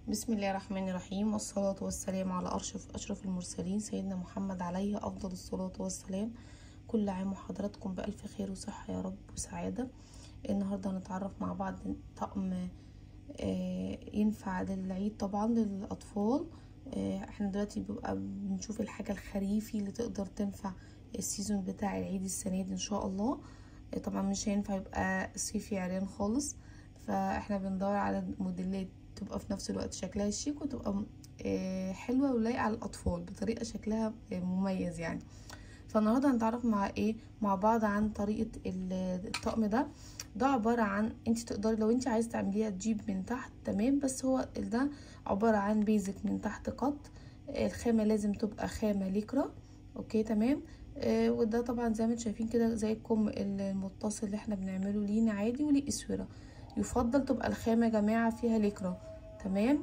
بسم الله الرحمن الرحيم والصلاة والسلام على أشرف أشرف المرسلين سيدنا محمد عليه أفضل الصلاة والسلام كل عام وحضراتكم بألف خير وصحة يا رب وسعادة النهاردة هنتعرف مع بعض طقم آه، ينفع للعيد طبعا للأطفال آه، احنا دلوقتي بيبقى بنشوف الحاجة الخريفي اللي تقدر تنفع السيزون بتاع العيد السنة دي إن شاء الله آه، طبعا مش هينفع يبقى صيفي عريان خالص فاحنا بندور على موديلات تبقى في نفس الوقت شكلها شيك وتبقى آه، حلوة ولايقة على الأطفال بطريقة شكلها آه، مميز يعني فالنهاردة هنتعرف مع ايه مع بعض عن طريقة ال- الطقم ده ده عبارة عن انت تقدري لو انت عايز تعمليها تجيب من تحت تمام بس هو ده عبارة عن بيزك من تحت قط الخامة لازم تبقى خامة ليكرا اوكي تمام آه وده طبعا زي ما انتم شايفين كده زي الكم المتصل اللي احنا بنعمله لينا عادي وليه اسوره يفضل تبقى الخامة يا جماعة فيها ليكرا تمام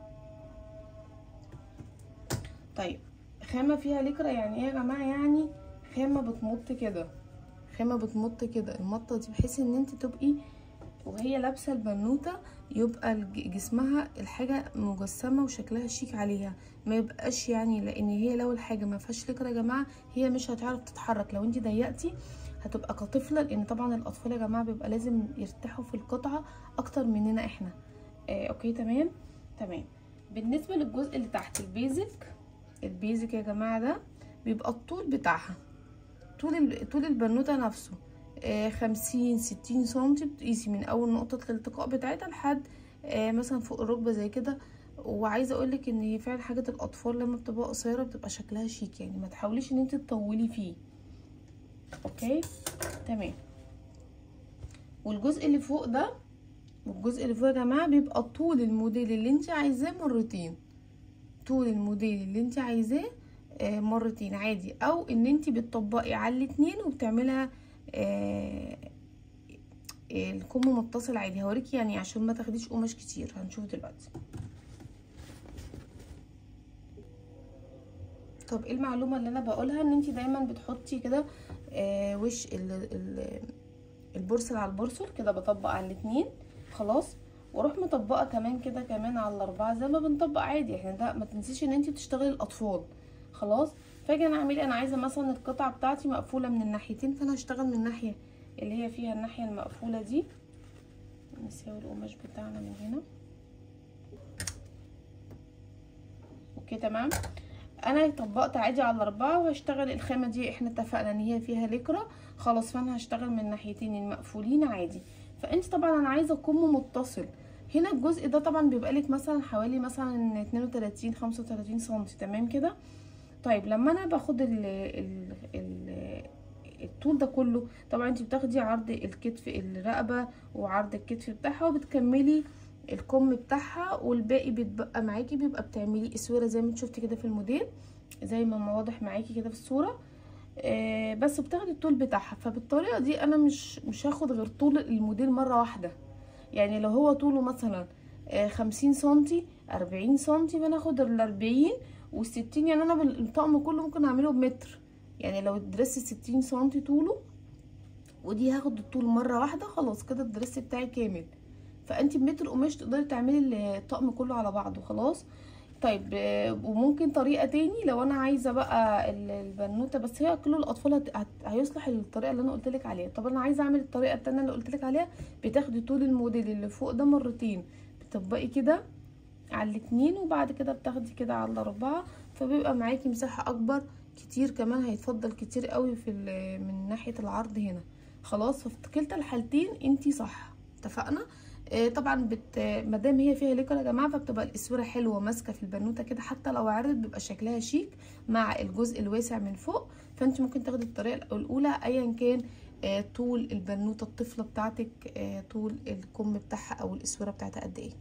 طيب خامة فيها ليكرا يعني ايه يا جماعة يعني خامة بتمط كده خامة بتمط كده المطة دي بحيث ان انت تبقي وهي لابسة البنوتة يبقى الج- جسمها الحاجة مجسمة وشكلها شيك عليها ما يبقاش يعني لان هي لو الحاجة ما فيهاش ليكرا يا جماعة هي مش هتعرف تتحرك لو انت ضيقتي هتبقى كطفلة لان طبعا الاطفال يا جماعة بيبقى لازم يرتاحوا في القطعة اكتر مننا احنا آه اوكي تمام تمام بالنسبة للجزء اللي تحت البيزك البيزك يا جماعة ده بيبقى الطول بتاعها طول ال- طول البنوتة نفسه آه خمسين ستين سنتي بتقيسي من اول نقطة الالتقاء بتاعتها لحد آه مثلا فوق الركبة زي كده وعايزه اقولك ان هي فعلا حاجه الاطفال لما بتبقى قصيره بتبقى شكلها شيك يعني ما تحاوليش ان انت تطولي فيه اوكي تمام والجزء اللي فوق ده والجزء اللي فوق يا جماعه بيبقى طول الموديل اللي انت عايزاه مرتين طول الموديل اللي انت عايزاه آه، مرتين عادي او ان انت بتطبقي على الاتنين وبتعملها آه، الكم متصل عادي هوريكي يعني عشان ما تاخديش قماش كتير هنشوف دلوقتي طب ايه المعلومه اللي انا بقولها ان انت دايما بتحطي كده آه وش ال ال البرسل على البرسل كده بطبق على الاتنين خلاص واروح مطبقه كمان كده كمان على الاربعه زي ما بنطبق عادي احنا ده ما تنسيش ان انت بتشتغلي الاطفال خلاص فاجي انا اعمل انا عايزه مثلا القطعه بتاعتي مقفوله من الناحيتين فانا هشتغل من الناحيه اللي هي فيها الناحيه المقفوله دي نساوي القماش بتاعنا من هنا اوكي تمام انا طبقت عادي على الاربعه وهشتغل الخامه دي احنا اتفقنا ان هي فيها لكرة خلاص فانا هشتغل من الناحيتين المقفولين عادي فانت طبعا انا عايزه كم متصل هنا الجزء ده طبعا بيبقى لك مثلا حوالي مثلا 32 35 سم تمام كده طيب لما انا باخد ال ال ال الطول ده كله طبعا انت بتاخدي عرض الكتف الرقبه وعرض الكتف بتاعها وبتكملي الكم بتاعها والباقي بيتبقى معاكي بيبقى بتعملي اسوره زي ما انت شفتي كده في الموديل زي ما واضح معاكي كده في الصوره آه بس بتاخدي الطول بتاعها فبالطريقه دي انا مش مش هاخد غير طول الموديل مره واحده يعني لو هو طوله مثلا آه خمسين سنتي اربعين سنتي فانا اخد الاربعين والستين يعني انا بالطقم كله ممكن اعمله بمتر يعني لو الدرس ستين سنتي طوله ودي هاخد الطول مره واحده خلاص كده الدرس بتاعي كامل فانت بمتر قماش تقدري تعملي الطقم كله على بعضه خلاص طيب آه، وممكن طريقه تاني لو انا عايزه بقى ال- البنوته بس هي كل الاطفال هت- هت- هيصلح الطريقه اللي انا قلت لك عليها طب انا عايزه اعمل الطريقه التانية اللي قلت لك عليها بتاخدي طول الموديل اللي فوق ده مرتين بتطبقي كده على الاتنين وبعد كده بتاخدي كده على الاربعه فبيبقى معاكي مساحه اكبر كتير كمان هيتفضل كتير قوي في ال- من ناحيه العرض هنا خلاص ففي كلتا الحالتين انتي صح اتفقنا آه، طبعا بت مادام هي فيها ليكر يا جماعه فبتبقى الاسوره حلوه ماسكه في البنوته كده حتى لو عرضت بيبقى شكلها شيك مع الجزء الواسع من فوق فانت ممكن تاخدي الطريقه الاولى ايا كان آه، طول البنوته الطفله بتاعتك آه، طول الكم بتاعها او الاسوره بتاعتها قد ايه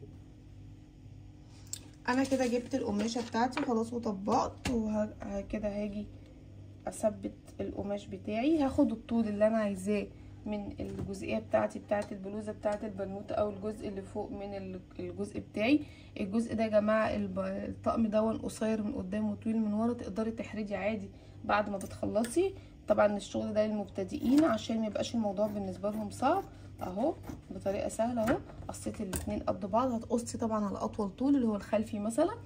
انا كده جبت القماشه بتاعتي خلاص وطبقت وكده هاجي اثبت القماش بتاعي هاخد الطول اللي انا عايزاه من الجزئيه بتاعتي بتاعت البلوزه بتاعت البنوته او الجزء اللي فوق من ال- الجزء بتاعي الجزء ده يا جماعه الب- الطقم دون قصير من قدام وطويل من ورا تقدري تحردي عادي بعد ما بتخلصي طبعا الشغل ده للمبتدئين عشان ما يبقاش الموضوع بالنسبه لهم صعب اهو بطريقه سهله اهو قصيت الاتنين قد بعض هتقصي طبعا على اطول طول اللي هو الخلفي مثلا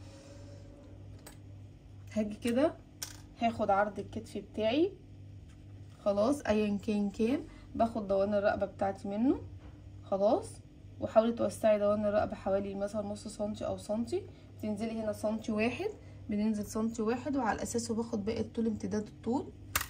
هاجي كده هاخد عرض الكتف بتاعي خلاص ايا كان كام باخد دوان الرقبه بتاعتي منه خلاص وحاولي توسعي دوان الرقبه حوالي مثلا نص سنتي او سنتي تنزلي هنا سنتي واحد بننزل سنتي واحد وعلى اساسه باخد باقي الطول امتداد الطول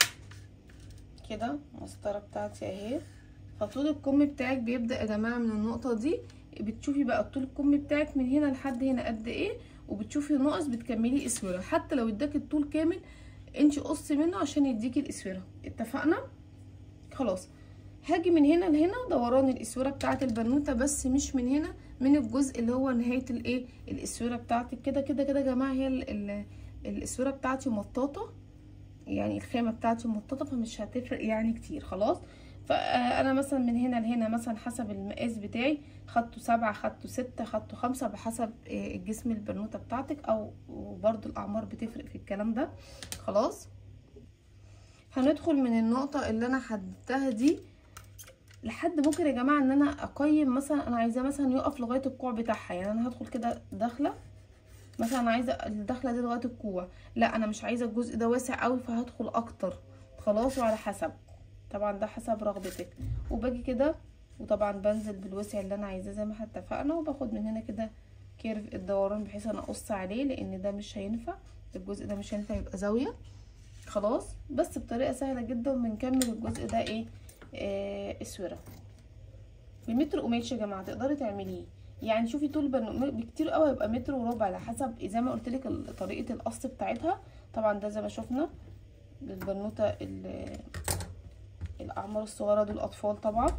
كده المسطره بتاعتي اهي فطول الكم بتاعك بيبدا يا جماعه من النقطه دي بتشوفي بقى طول الكم بتاعك من هنا لحد هنا قد ايه وبتشوفي ناقص بتكملي اسوره حتى لو اداك الطول كامل انت قصي منه عشان يديكي الاسوره اتفقنا خلاص هاجي من هنا لهنا دوران الاسوره بتاعه البنوته بس مش من هنا من الجزء اللي هو نهايه الايه الاسوره بتاعتك كده كده كده يا جماعه هي ال ال الاسوره بتاعتي مطاطه يعني الخامه بتاعتي مطاطه فمش هتفرق يعني كتير خلاص فانا مثلا من هنا لهنا مثلا حسب المقاس بتاعي خدته سبعة خدته ستة خدته خمسة بحسب الجسم البنوتة بتاعتك او برضو الاعمار بتفرق في الكلام ده خلاص هندخل من النقطة اللي انا حددتها دي لحد ممكن يا جماعة ان انا اقيم مثلا انا عايزاه مثلا يقف لغاية الكوع بتاعها يعني انا هدخل كده داخلة مثلا انا عايزة الدخلة دي لغاية الكوع لا انا مش عايزة الجزء ده واسع قوي فهدخل اكتر خلاص وعلى حسب طبعا ده حسب رغبتك وباجي كده وطبعا بنزل بالوسع اللي انا عايزاه زي ما احنا اتفقنا وباخد من هنا كده كيرف الدوران بحيث انا اقص عليه لان ده مش هينفع الجزء ده مش هينفع يبقى زاويه خلاص بس بطريقه سهله جدا وبنكمل الجزء ده ايه آه اسوره بمتر قماش يا جماعه تقدري تعمليه يعني شوفي طول بن... بكتير قوي يبقى متر وربع على حسب زي ما قلت لك طريقه القص بتاعتها طبعا ده زي ما شفنا البنوته الاعمار الصغيره دول اطفال طبعا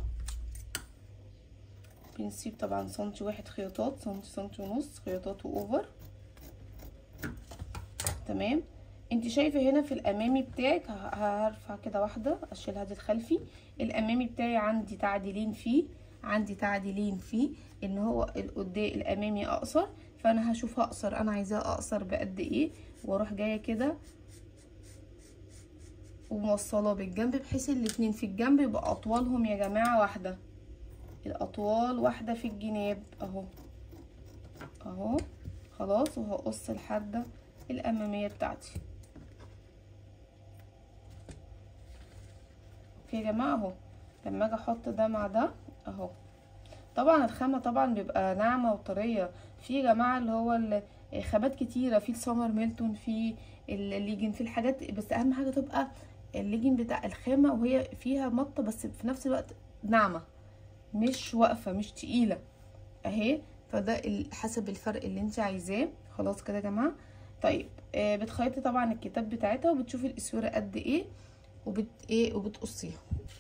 بنسيب طبعا سنتي واحد خياطات سنتي سنتي ونص خياطات واوفر تمام انت شايفه هنا في الامامي بتاعك هرفع كده واحده اشيلها دي الخلفي الامامي بتاعي عندي تعديلين فيه عندي تعديلين فيه ان هو القدام الامامي اقصر فانا هشوف اقصر انا عايزاه اقصر بقد ايه واروح جايه كده وموصلاه بالجنب بحيث الاتنين في الجنب يبقى اطوالهم يا جماعه واحده الاطوال واحده في الجناب اهو اهو خلاص وهقص الحده الاماميه بتاعتي اوكي يا جماعه اهو لما اجي احط ده مع ده اهو طبعا الخامه طبعا بيبقى ناعمه وطريه في يا جماعه اللي هو خامات كتيره في السمر ميلتون في الليجن في الحاجات بس اهم حاجه تبقى الليجن بتاع الخامه وهي فيها مطه بس في نفس الوقت ناعمه مش واقفه مش تقيله اهي فده حسب الفرق اللي انت عايزاه خلاص كده يا جماعه طيب آه بتخيطي طبعا الكتاب بتاعتها وبتشوفي الاسوره قد ايه وبت ايه وبتقصيها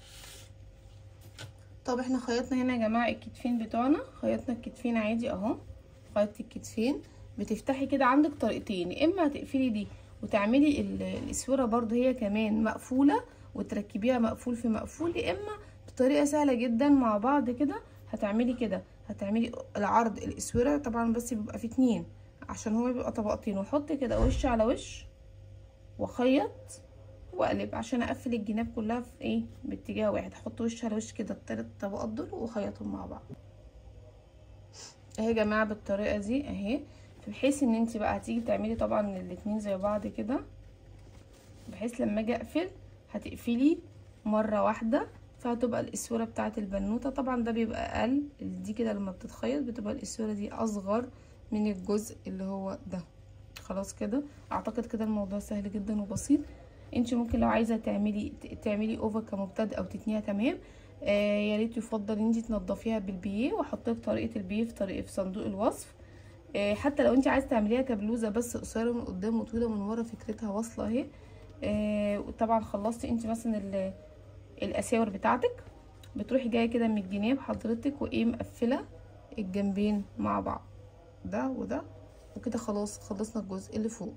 طب احنا خيطنا هنا يا جماعه الكتفين بتوعنا خيطنا الكتفين عادي اهو خيطتي الكتفين بتفتحي كده عندك طريقتين يا اما هتقفلي دي وتعملي الاسوره برضو هي كمان مقفوله وتركبيها مقفول في مقفول يا اما بطريقه سهله جدا مع بعض كده هتعملي كده هتعملي العرض الاسوره طبعا بس بيبقى في اتنين عشان هو بيبقى طبقتين واحط كده وش على وش واخيط واقلب عشان اقفل الجناب كلها في ايه باتجاه واحد احط وش على وش كده التلات طبقات دول واخيطهم مع بعض اهي يا جماعه بالطريقه دي اهي بحيث ان انت بقى هتيجي تعملي طبعا الاتنين زي بعض كده بحيث لما اجي اقفل هتقفلي مره واحده فهتبقى الاسوره بتاعه البنوته طبعا ده بيبقى اقل دي كده لما بتتخيط بتبقى الاسوره دي اصغر من الجزء اللي هو ده خلاص كده اعتقد كده الموضوع سهل جدا وبسيط انت ممكن لو عايزه تعملي تعملي اوفر كمبتدئ او تتنيها تمام آه يا ريت يفضل ان انت تنضفيها بالبيه واحط لك طريقه البيه في طريقه في صندوق الوصف آه حتى لو انت عايزه تعمليها كبلوزه بس قصيره من قدام وطويله من ورا فكرتها واصله اهي آه وطبعا خلصتي انت مثلا الاساور بتاعتك بتروحي جايه كده من الجناب حضرتك وايه مقفله الجنبين مع بعض ده وده وكده خلاص خلصنا الجزء اللي فوق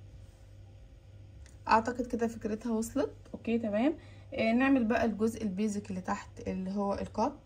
اعتقد كده فكرتها وصلت اوكي تمام آه نعمل بقى الجزء البيزك اللي تحت اللي هو القط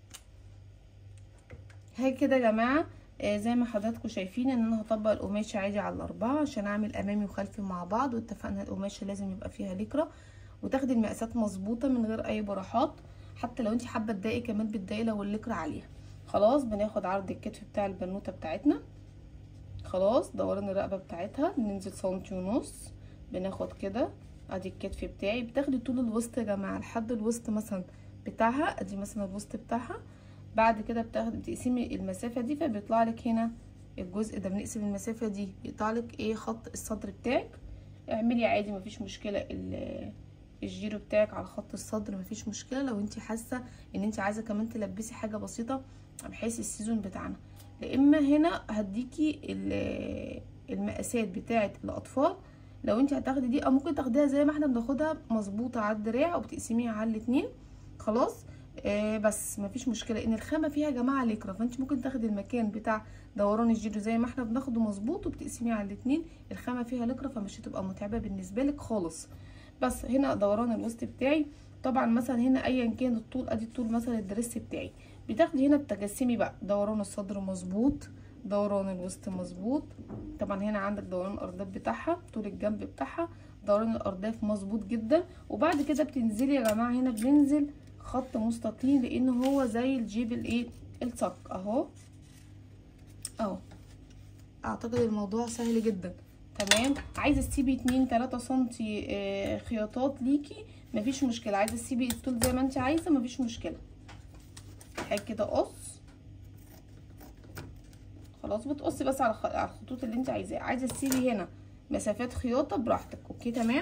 هاي كده يا جماعه آه زي ما حضراتكم شايفين ان انا هطبق القماشه عادي على الاربعه عشان اعمل امامي وخلفي مع بعض واتفقنا القماشه لازم يبقى فيها لكره وتاخدي المقاسات مظبوطه من غير اي براحات حتى لو انت حابه تضايقي كمان بتضايقي لو اللكرة عليها خلاص بناخد عرض الكتف بتاع البنوته بتاعتنا خلاص دوران الرقبه بتاعتها بننزل سنتي ونص بناخد كده ادي الكتف بتاعي بتاخدي طول الوسط يا جماعه لحد الوسط مثلا بتاعها ادي مثلا الوسط بتاعها بعد كده بتاخدي بتقسمي المسافه دي فبيطلع لك هنا الجزء ده بنقسم المسافه دي بيطلع لك ايه خط الصدر بتاعك اعملي عادي مفيش مشكله الجيرو بتاعك على خط الصدر مفيش مشكله لو انت حاسه ان انت عايزه كمان تلبسي حاجه بسيطه بحيث السيزون بتاعنا لا اما هنا هديكي المقاسات بتاعه الاطفال لو انت هتاخدي دي او ممكن تاخديها زي ما احنا بناخدها مظبوطه على الدراع وبتقسميها على الاتنين خلاص آه بس مفيش مشكله ان الخامه فيها يا جماعه ليكرا فانت ممكن تاخدي المكان بتاع دوران الجيرو زي ما احنا بناخده مظبوط وبتقسميه على الاتنين الخامه فيها ليكرا فمش هتبقى متعبه بالنسبه لك خالص بس هنا دوران الوسط بتاعي طبعا مثلا هنا ايا كان الطول ادي الطول مثلا الدرس بتاعي بتاخدي هنا بتجسمي بقى دوران الصدر مظبوط دوران الوسط مظبوط طبعا هنا عندك دوران الارداف بتاعها طول الجنب بتاعها دوران الارداف مظبوط جدا وبعد كده بتنزلي يا جماعه هنا بننزل خط مستقيم لان هو زي الجيب الايه الصك اهو اهو اعتقد الموضوع سهل جدا تمام عايزه تسيبي 2 3 سنتي آه خياطات ليكي مفيش مشكله عايزه تسيبي الطول زي ما انت عايزه مفيش مشكله حاجه كده قص خلاص بتقصي بس على الخطوط اللي انت عايزاها عايزه تسيبي هنا مسافات خياطه براحتك اوكي تمام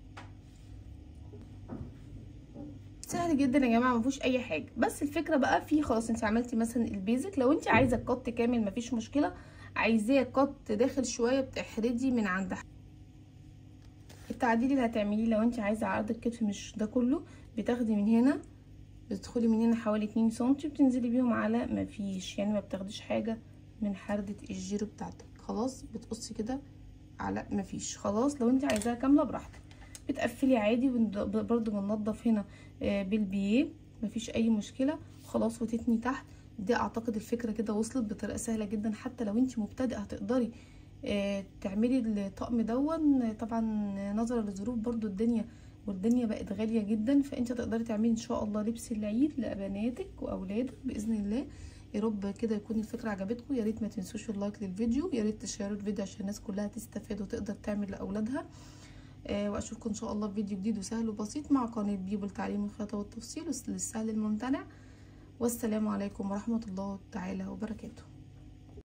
سهل جدا يا جماعه مفيهوش اي حاجه بس الفكره بقى في خلاص انت عملتي مثلا البيزك لو انت عايزه القط كامل مفيش مشكله عايزاه قط داخل شويه بتحردي من عند التعديل اللي هتعمليه لو انت عايزه عرض الكتف مش ده كله بتاخدي من هنا بتدخلي من هنا حوالي 2 سم بتنزلي بيهم على مفيش يعني ما بتاخديش حاجه من حردة الجيرو بتاعتك خلاص بتقصي كده على مفيش خلاص لو انت عايزاها كامله براحتك بتقفلي عادي برضو بننضف هنا بالبيه مفيش اي مشكله خلاص وتتني تحت دي اعتقد الفكره كده وصلت بطريقه سهله جدا حتى لو انت مبتدئه هتقدري تعملي الطقم دون طبعا نظرا لظروف برضو الدنيا والدنيا بقت غاليه جدا فانت تقدري تعملي ان شاء الله لبس العيد لبناتك واولادك باذن الله يا رب كده يكون الفكره عجبتكم يا ريت ما تنسوش اللايك للفيديو يا ريت تشيروا الفيديو عشان الناس كلها تستفاد وتقدر تعمل لاولادها آه واشوفكم ان شاء الله في فيديو جديد وسهل وبسيط مع قناه بيبو لتعليم الخياطه والتفصيل للسهل الممتنع والسلام عليكم ورحمه الله تعالى وبركاته